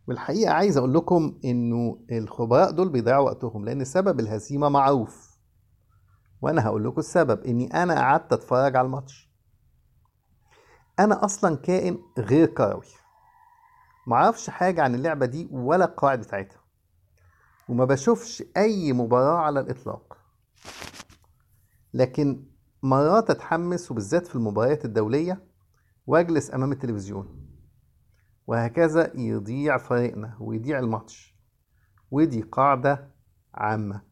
والحقيقة عايز أقول لكم إنه الخبراء دول بيضيعوا وقتهم لأن سبب الهزيمة معروف وأنا هقول لكم السبب إني أنا قعدت أتفرج على الماتش أنا أصلا كائن غير كروي معرفش حاجة عن اللعبة دي ولا القواعد بتاعتها وما بشوفش أي مباراة على الإطلاق لكن مرات أتحمس وبالذات في المباريات الدولية وأجلس أمام التلفزيون وهكذا يضيع فريقنا ويضيع الماتش ودي قاعدة عامة